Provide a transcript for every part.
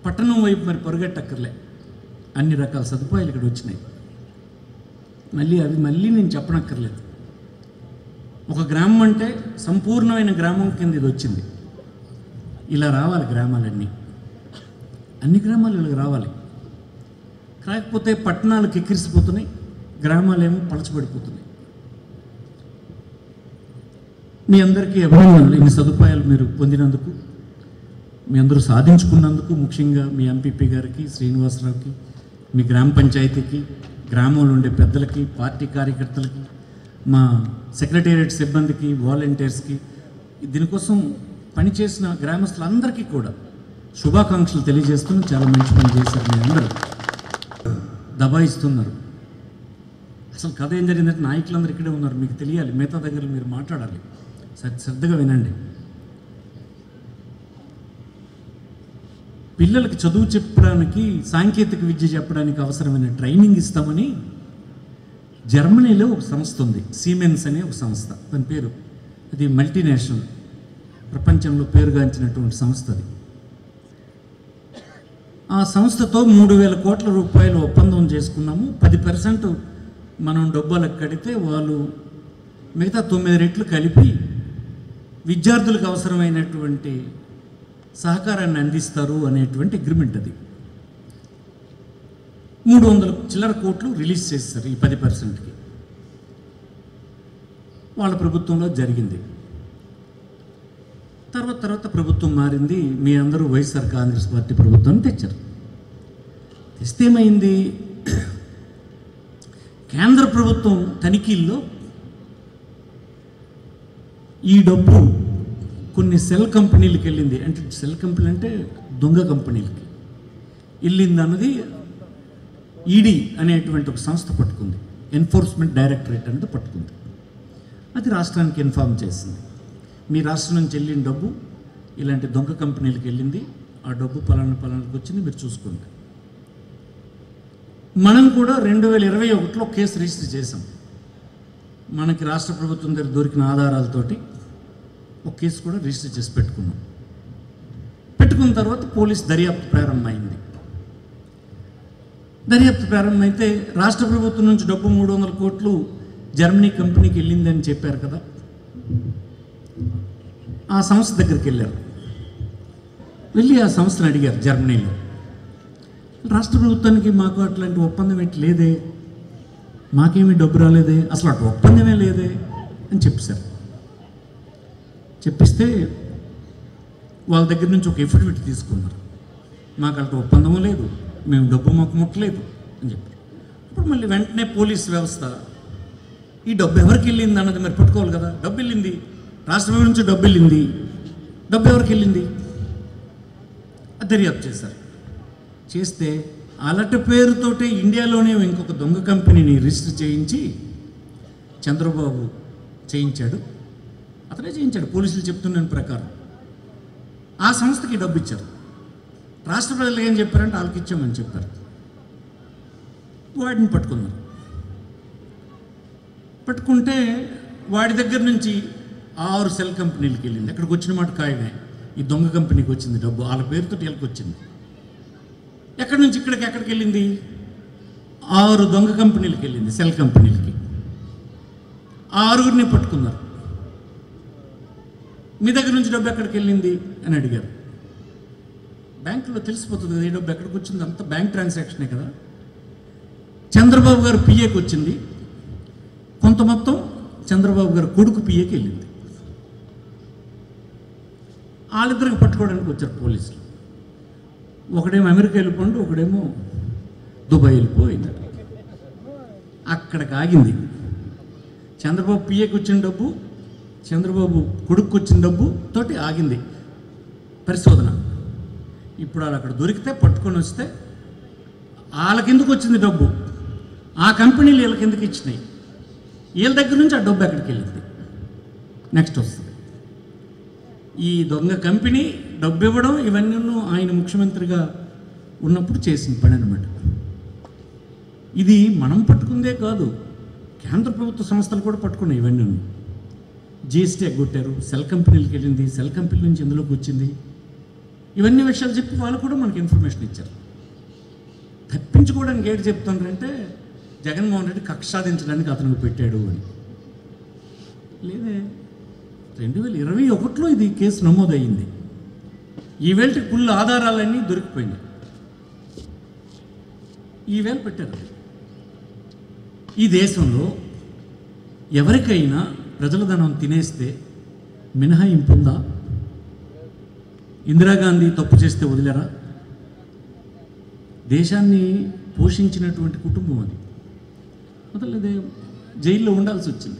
పట్టణం వైపు మరి పరుగెట్టక్కర్లే అన్ని రకాల సదుపాయాలు ఇక్కడ వచ్చినాయి మళ్ళీ అవి మళ్ళీ నేను చెప్పనక్కర్లేదు ఒక గ్రామం అంటే సంపూర్ణమైన గ్రామం కింద ఇది వచ్చింది ఇలా రావాలి గ్రామాలన్నీ అన్ని గ్రామాలు ఇలా రావాలి కాకపోతే పట్టణాలకు ఎక్కిరిసిపోతున్నాయి గ్రామాలేమో పలచబడిపోతున్నాయి మీ అందరికీ అభినందనలు ఇన్ని సదుపాయాలు మీరు పొందినందుకు మీ అందరూ సాధించుకున్నందుకు ముఖ్యంగా మీ ఎంపీపీ గారికి శ్రీనివాసరావుకి మీ గ్రామ పంచాయతీకి గ్రామంలో ఉండే పెద్దలకి పార్టీ కార్యకర్తలకి మా సెక్రటేరియట్ సిబ్బందికి వాలంటీర్స్కి దీనికోసం పనిచేసిన గ్రామస్తులందరికీ కూడా శుభాకాంక్షలు తెలియజేస్తూ చాలా మంచి పని చేశారు మీ అందరూ దబాయిస్తున్నారు అసలు కథ ఏం జరిగిందంటే నాయకులందరూ ఇక్కడే ఉన్నారు మీకు తెలియాలి మిగతా దగ్గర మీరు మాట్లాడాలి శ్ర- శ్రద్ధగా వినండి పిల్లలకి చదువు చెప్పడానికి సాంకేతిక విద్య చెప్పడానికి అవసరమైన ట్రైనింగ్ ఇస్తామని జర్మనీలో ఒక సంస్థ ఉంది సీమెన్స్ అనే ఒక సంస్థ దాని పేరు అది మల్టీనేషనల్ ప్రపంచంలో పేరుగాంచినటువంటి సంస్థ అది ఆ సంస్థతో మూడు వేల కోట్ల రూపాయలు ఒప్పందం చేసుకున్నాము పది పర్సెంట్ మనం డబ్బులకు కడితే వాళ్ళు మిగతా తొమ్మిది రెట్లు కలిపి విద్యార్థులకు అవసరమైనటువంటి సహకారాన్ని అందిస్తారు అనేటువంటి అగ్రిమెంట్ అది మూడు వందల చిల్లర కోట్లు రిలీజ్ చేస్తారు ఈ పది పర్సెంట్కి వాళ్ళ ప్రభుత్వంలో జరిగింది తర్వాత తర్వాత ప్రభుత్వం మారింది మీ అందరూ వైఎస్ఆర్ కాంగ్రెస్ పార్టీ ప్రభుత్వాన్ని తెచ్చారు తెస్తే ఏమైంది కేంద్ర ప్రభుత్వం తనిఖీల్లో ఈ డబ్బు కొన్ని సెల్ కంపెనీలకు వెళ్ళింది అంటే సెల్ కంపెనీ అంటే దొంగ కంపెనీలకి వెళ్ళింది అన్నది ఈడీ అనేటువంటి ఒక సంస్థ పట్టుకుంది ఎన్ఫోర్స్మెంట్ డైరెక్టరేట్ అనేది పట్టుకుంది అది రాష్ట్రానికి ఇన్ఫార్మ్ చేసింది మీ రాష్ట్రం నుంచి వెళ్ళిన డబ్బు ఇలాంటి దొంగ కంపెనీలకు వెళ్ళింది ఆ డబ్బు పలానా పలానాకి వచ్చింది మీరు చూసుకోండి మనం కూడా రెండు వేల ఇరవై ఒకటిలో కేసు రిజిస్టర్ చేసాం మనకి రాష్ట్ర ప్రభుత్వం దగ్గర దొరికిన ఆధారాలతోటి ఒక కేసు కూడా రిజిస్టర్ చేసి పెట్టుకున్నాం పెట్టుకున్న తర్వాత పోలీస్ దర్యాప్తు ప్రారంభమైంది దర్యాప్తు ప్రారంభమైతే రాష్ట్ర ప్రభుత్వం నుంచి డబ్బు మూడు వందల కోట్లు జర్మనీ కంపెనీకి వెళ్ళిందని చెప్పారు కదా ఆ సంస్థ దగ్గరికి వెళ్ళారు వెళ్ళి ఆ సంస్థను అడిగారు జర్మనీలో రాష్ట్ర ప్రభుత్వానికి మాకు అట్లాంటి ఒప్పందం ఏంటి లేదే మాకేమీ డబ్బు రాలేదే అసలు అటు ఒప్పందమే లేదే అని చెప్పేశారు చెప్పిస్తే వాళ్ళ దగ్గర నుంచి ఒక ఎఫిడవిట్ తీసుకున్నారు మాకు అటు ఒప్పందము లేదు మేము డబ్బు మాకు ముట్టలేదు అని చెప్పారు అప్పుడు మళ్ళీ వెంటనే పోలీస్ వ్యవస్థ ఈ డబ్బు ఎవరికి వెళ్ళింది అన్నది మరి పట్టుకోవాలి కదా డబ్బు వెళ్ళింది రాష్ట్ర ప్రభుత్వం నుంచి డబ్బు వెళ్ళింది డబ్బు ఎవరికి వెళ్ళింది అది దర్యాప్తు చేశారు చేస్తే అలట పేరుతోటే ఇండియాలోనే ఇంకొక దొంగ కంపెనీని రిజిస్టర్ చేయించి చంద్రబాబు చేయించాడు అతనే చేయించాడు పోలీసులు చెప్తున్న ప్రకారం ఆ సంస్థకి డబ్బు ఇచ్చారు రాష్ట్ర ప్రజలు ఏం చెప్పారంటే వాళ్ళకి ఇచ్చామని చెప్పారు వాడిని పట్టుకున్నారు పట్టుకుంటే వాడి దగ్గర నుంచి ఆరు సెల్ కంపెనీలకు వెళ్ళింది అక్కడికి వచ్చిన మాట ఖాయమే ఈ దొంగ కంపెనీకి వచ్చింది డబ్బు వాళ్ళ పేరుతో వీళ్ళకి వచ్చింది ఎక్కడి నుంచి ఇక్కడికి ఎక్కడికి వెళ్ళింది ఆరు దొంగ కంపెనీలకు వెళ్ళింది సెల్ కంపెనీలకి ఆ ఆరుగురిని పట్టుకున్నారు మీ దగ్గర నుంచి డబ్బు ఎక్కడికి వెళ్ళింది అని అడిగారు బ్యాంకులో తెలిసిపోతుంది కదా ఈ డబ్బు ఎక్కడికి వచ్చింది అంత బ్యాంక్ ట్రాన్సాక్షనే కదా చంద్రబాబు గారు పిఏకి వచ్చింది కొంత మొత్తం చంద్రబాబు గారు కొడుకు పిఏకి వెళ్ళింది వాళ్ళిద్దరికి పట్టుకోవడానికి వచ్చారు పోలీసులు ఒకడేమో అమెరికా వెళ్ళిపోండి ఒకడేమో దుబాయ్ వెళ్ళిపోయింది అక్కడికి ఆగింది చంద్రబాబు పిఏకి వచ్చిన డబ్బు చంద్రబాబు కొడుకు వచ్చిన డబ్బు తోటి ఆగింది పరిశోధన ఇప్పుడు వాళ్ళు అక్కడ దొరికితే పట్టుకొని వస్తే వాళ్ళకెందుకు వచ్చింది డబ్బు ఆ కంపెనీలు వీళ్ళకి ఎందుకు ఇచ్చినాయి వీళ్ళ దగ్గర నుంచి ఆ డబ్బు ఎక్కడికి వెళ్ళింది నెక్స్ట్ వస్తుంది ఈ దొంగ కంపెనీ డబ్బు ఇవ్వడం ఇవన్నీ ఆయన ముఖ్యమంత్రిగా ఉన్నప్పుడు చేసిన పని అనమాట ఇది మనం పట్టుకుందే కాదు కేంద్ర ప్రభుత్వ సంస్థలు కూడా పట్టుకున్నాయి ఇవన్నీ జిఎస్టీ ఎగ్గొట్టారు సెల్ కంపెనీలకు వెళ్ళింది సెల్ కంపెనీ నుంచి ఎందులోకి వచ్చింది ఇవన్నీ విషయాలు చెప్పి వాళ్ళు కూడా మనకి ఇన్ఫర్మేషన్ ఇచ్చారు తప్పించుకోవడానికి ఏంటి చెప్తున్నారంటే జగన్మోహన్ రెడ్డి కక్ష సాధించడానికి అతనికి పెట్టాడు అని లేదే రెండు వేల ఇరవై ఒకటిలో ఇది కేసు నమోదయ్యింది ఈవేళ ఫుల్ ఆధారాలన్నీ దొరికిపోయినాయి ఈవేళ పెట్టారు ఈ దేశంలో ఎవరికైనా ప్రజల ధనం తినేస్తే మినహాయింపు ఉందా ఇందిరాగాంధీ తప్పు చేస్తే వదిలేరా దేశాన్ని పోషించినటువంటి కుటుంబం అది వదలదే జైల్లో ఉండాల్సి వచ్చింది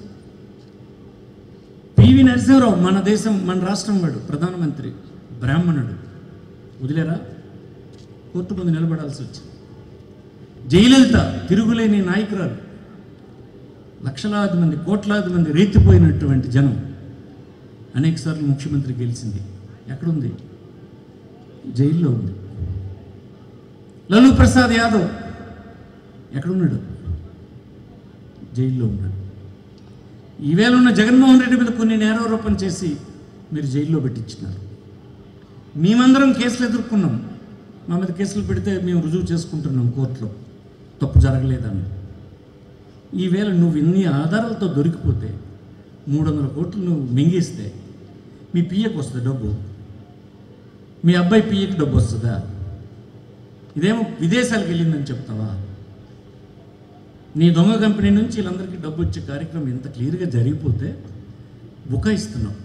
పివి నరసింహరావు మన దేశం మన రాష్ట్రం వాడు ప్రధానమంత్రి బ్రాహ్మణుడు వదిలేరా కోర్టు ముందు నిలబడాల్సి వచ్చింది జయలలిత తిరుగులేని నాయకురాలు లక్షలాది మంది కోట్లాది మంది రేతిపోయినటువంటి జనం అనేకసార్లు ముఖ్యమంత్రి గెలిచింది ఎక్కడుంది జైల్లో ఉంది లలూ ప్రసాద్ యాదవ్ ఎక్కడున్నాడు జైల్లో ఉన్నాడు ఈవేళ ఉన్న జగన్మోహన్ రెడ్డి మీద కొన్ని నేరారోపణ చేసి మీరు జైల్లో పెట్టించినారు మేమందరం కేసులు ఎదుర్కొన్నాం మా మీద కేసులు పెడితే మేము రుజువు చేసుకుంటున్నాం కోర్టులో తప్పు జరగలేదని ఈవేళ నువ్వు ఇన్ని ఆధారాలతో దొరికిపోతే మూడు వందల కోట్లు నువ్వు మింగిస్తే మీ పిఏకి వస్తుంది డబ్బు మీ అబ్బాయి పిఏకి డబ్బు వస్తుందా ఇదేమో విదేశాలకు వెళ్ళిందని చెప్తావా నీ దొంగ కంపెనీ నుంచి వీళ్ళందరికీ డబ్బు వచ్చే కార్యక్రమం ఎంత క్లియర్గా జరిగిపోతే బుకాయిస్తున్నావు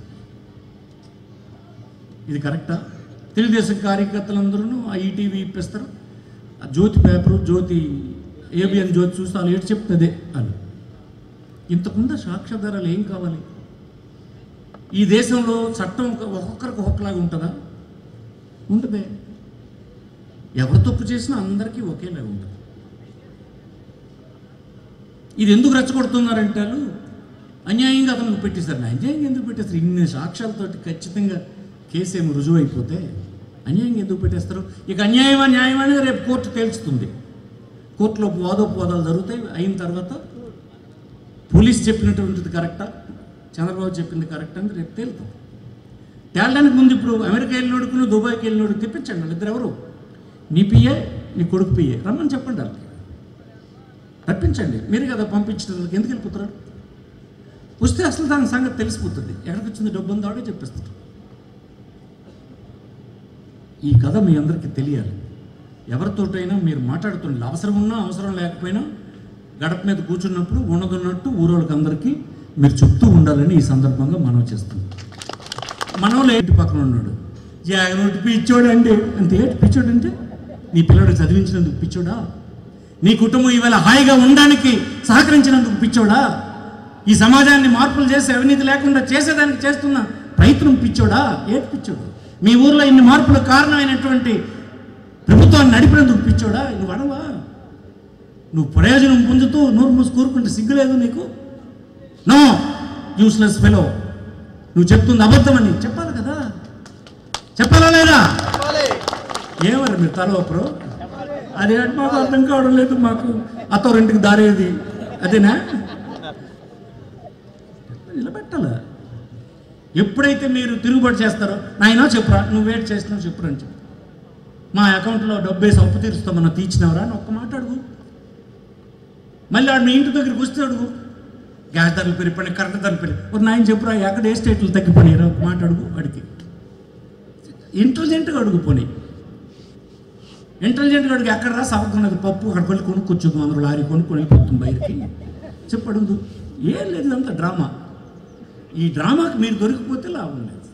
ఇది కరెక్టా తెలుగుదేశం కార్యకర్తలందరూ ఆ ఈటీవీ ఇప్పిస్తారు ఆ జ్యోతి పేపరు జ్యోతి ఏబిఎన్ జ్యోతి చూస్తే వాళ్ళు ఏడు చెప్తుంది అని ఇంతకుందా సాక్ష్యాధారాలు ఏం కావాలి ఈ దేశంలో చట్టం ఒక- ఒక్కొక్కరికి ఒక్కొక్కలాగా ఉంటుందా ఉంటుంది ఎవరు తప్పు చేసినా అందరికీ ఒకేలాగా ఉంటుంది ఇది ఎందుకు రెచ్చగొడుతున్నారంటే వాళ్ళు అన్యాయంగా అతనికి పెట్టేశారు అన్యాయంగా ఎందుకు పెట్టేస్తారు ఇన్ని సాక్ష్యాలతోటి ఖచ్చితంగా కేసు ఏమి రుజువు అయిపోతే అన్యాయంగా ఎందుకు పెట్టేస్తారు ఇక అన్యాయమా న్యాయమా అనేది రేపు కోర్టు తేల్చుతుంది కోర్టులో వాదోపవాదాలు జరుగుతాయి అయిన తర్వాత పోలీస్ చెప్పినటువంటిది కరెక్టా చంద్రబాబు చెప్పింది కరెక్ట్ అని రేపు తేలుతుంది తేలడానికి ముందు ఇప్పుడు అమెరికా వెళ్ళినోడుకు నువ్వు దుబాయ్కి వెళ్ళినోడు తెప్పించండి వాళ్ళిద్దరు ఎవరు నీ పిఏ నీ కొడుకు పిఏ రమ్మని చెప్పండి వాళ్ళకి రప్పించండి మీరు కదా పంపించిన వాళ్ళకి ఎందుకు వెళ్ళిపోతారు వస్తే అసలు దాని సంగతి తెలిసిపోతుంది ఎక్కడికి వచ్చింది డబ్బు ఉందో ఆడే చెప్పేస్తారు ఈ కథ మీ అందరికీ తెలియాలి ఎవరితోటైనా మీరు మాట్లాడుతుండే అవసరం ఉన్నా అవసరం లేకపోయినా గడప మీద కూర్చున్నప్పుడు ఉన్నదున్నట్టు ఊరోళ్ళకి అందరికీ మీరు చెప్తూ ఉండాలని ఈ సందర్భంగా మనం చేస్తున్నాం మనోళ్ళు ఏంటి పక్కన ఉన్నాడు జాగనోటి పిచ్చోడు అండి అంతే ఏంటి పిచ్చోడు అంటే నీ పిల్లడు చదివించినందుకు పిచ్చోడా నీ కుటుంబం ఈవేళ హాయిగా ఉండడానికి సహకరించినందుకు పిచ్చోడా ఈ సమాజాన్ని మార్పులు చేసి అవినీతి లేకుండా చేసేదానికి చేస్తున్న ప్రయత్నం పిచ్చోడా ఏంటి పిచ్చోడు మీ ఊర్లో ఇన్ని మార్పులకు కారణమైనటువంటి ప్రభుత్వాన్ని నడిపినందుకు పిచ్చోడా నువ్వు అడవా నువ్వు ప్రయోజనం పొందుతూ నోరు మూసి కూరుకుంటే సిగ్గులేదు నీకు నో యూస్లెస్ ఫెలో నువ్వు చెప్తుంది అబద్ధమని చెప్పాలి కదా చెప్పాలా లేదా ఏమరు మీరు తల ఒప్పరు అది ఏంటి మాకు అర్థం కావడం లేదు మాకు అత్తోరింటికి దారేది అదేనా నిలబెట్టాలా ఎప్పుడైతే మీరు తిరుగుబాటు చేస్తారో నాయన చెప్పురా నువ్వు వెయిట్ చేసినావు చెప్పురా అని చెప్పు మా అకౌంట్లో డబ్బు వేసి అప్పు తీరుస్తామన్నా తీర్చినావురా అని ఒక్క మాట అడుగు మళ్ళీ ఆడు మీ ఇంటి దగ్గరికి వస్తే అడుగు గ్యాస్ ధరలు పెరిగిపోయినాయి కరెంట్ ధరలు పెరిగి ఒక నాయన చెప్పురా ఎక్కడ ఏ స్టేట్లు తగ్గిపోయినాయి ఒక మాట అడుగు అడిగి ఇంటెలిజెంట్గా అడుగు పోనీ ఇంటెలిజెంట్గా అడుగు ఎక్కడ రా సవకున్నది పప్పు అక్కడ వెళ్ళి కొనుక్కొచ్చుద్దు అందరూ లారీ కొనుక్కొని వెళ్ళిపోతుంది బయటికి చెప్పు అడుగుదు ఏం లేదు ఇదంతా డ్రామా ఈ డ్రామాకి మీరు దొరికిపోతే లాభం లేదు